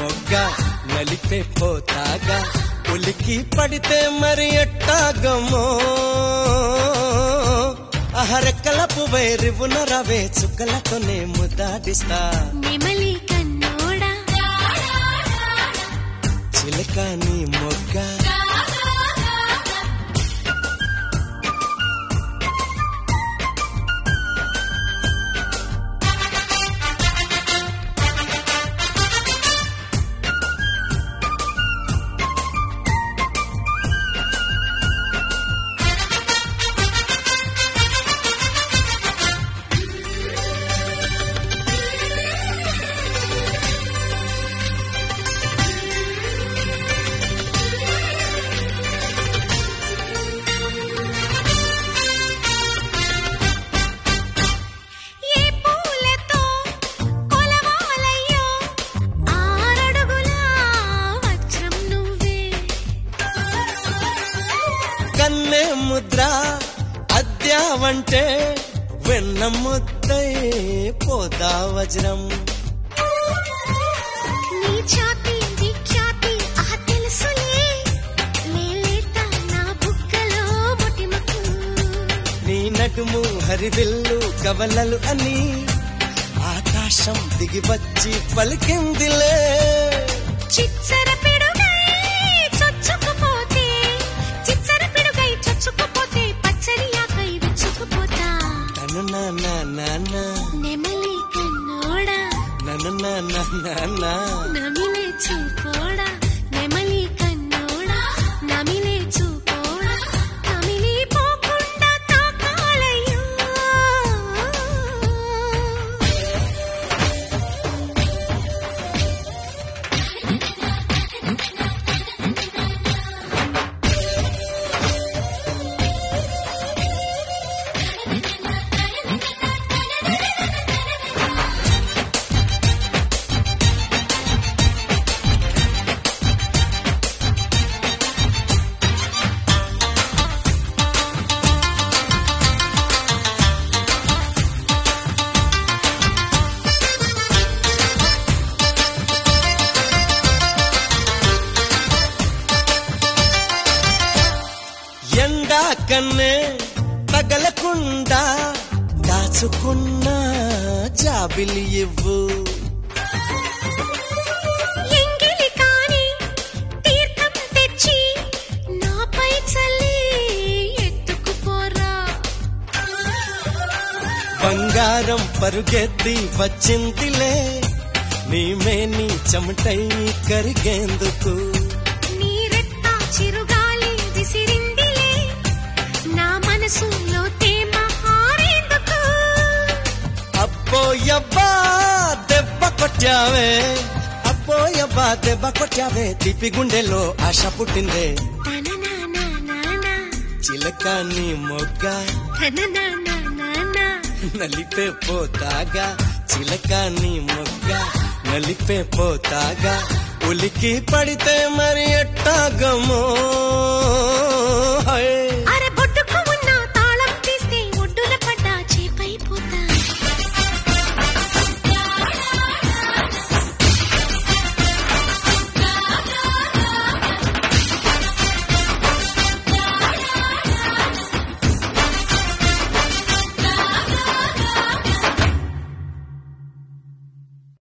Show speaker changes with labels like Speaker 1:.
Speaker 1: మొగ్గ నలిపే పోతాగా ఉలికి పడితే మరి ఎట్టాగమో అహరెక్కల పువ్వే రివున రవే చుక్కలతోనే ముద్దాడిస్తా
Speaker 2: నెమలి కన్నోడా
Speaker 1: చిలక నీ మొగ్గ
Speaker 2: ఏ పూలతో కొలవాలయ్యో ఆరడుగుల వజ్రం నువ్వే
Speaker 1: కన్నే ముద్ర అద్యావంటే వెన్న ముద్దై పోదా వజ్రం
Speaker 2: నీ ఛాతి విఖ్యాతి ఆహ తెలుసులే లేలేత నా బుగ్గలో ముటిమకు
Speaker 1: నీ నడుము హరివిల్లు కవలలు అని ఆకాశం దిగి వచ్చి పలికిందిలే
Speaker 2: చిచ్చర పిడుగై చొచ్చుకుపోతే చిచ్చర పిడుగై చొచ్చుకుపోతే పచ్చడి ఆకై విచ్చుకుపోతా
Speaker 1: నన్ను నాన్న నాన్న
Speaker 2: నెమలి కన్నోడా
Speaker 1: నన్ను నాన్న నాన్న
Speaker 2: నమిలే చూపోడా నెమలి కన్నోడా నమిలే చూపోడా నమిలి పోకుండా తాకాలయ్యో
Speaker 1: ఎండా కన్నే తగలకుండా దాచుకున్న జాబిలి ఇవ్వు
Speaker 2: ఎంగిలి కాని తీర్థం తెచ్చి నాపై చల్లి ఎత్తుకుపోరా
Speaker 1: బంగారం పరుగెత్తి వచ్చిందిలే నీమే నీ చెమటై కరిగేందుకు
Speaker 2: నీరెత్త చిరుగాలి విసిరిందిలే నా మనసులో తేమ హారేందుకు
Speaker 1: అబ్బోయబ్బా దెబ్బ కొట్టావే అబ్బోయబ్బా దెబ్బ కొట్టావే తిప్పి గుండెలో ఆశ పుట్టిందే
Speaker 2: తననానానానా,
Speaker 1: చిలక నీ మొగ్గ
Speaker 2: తననానానానా.
Speaker 1: నలిపే పోతాగా చిలక నీ మొగ్గ నలిపే పోతాగా ఉలికి పడితే మరి ఎట్టాగమో హై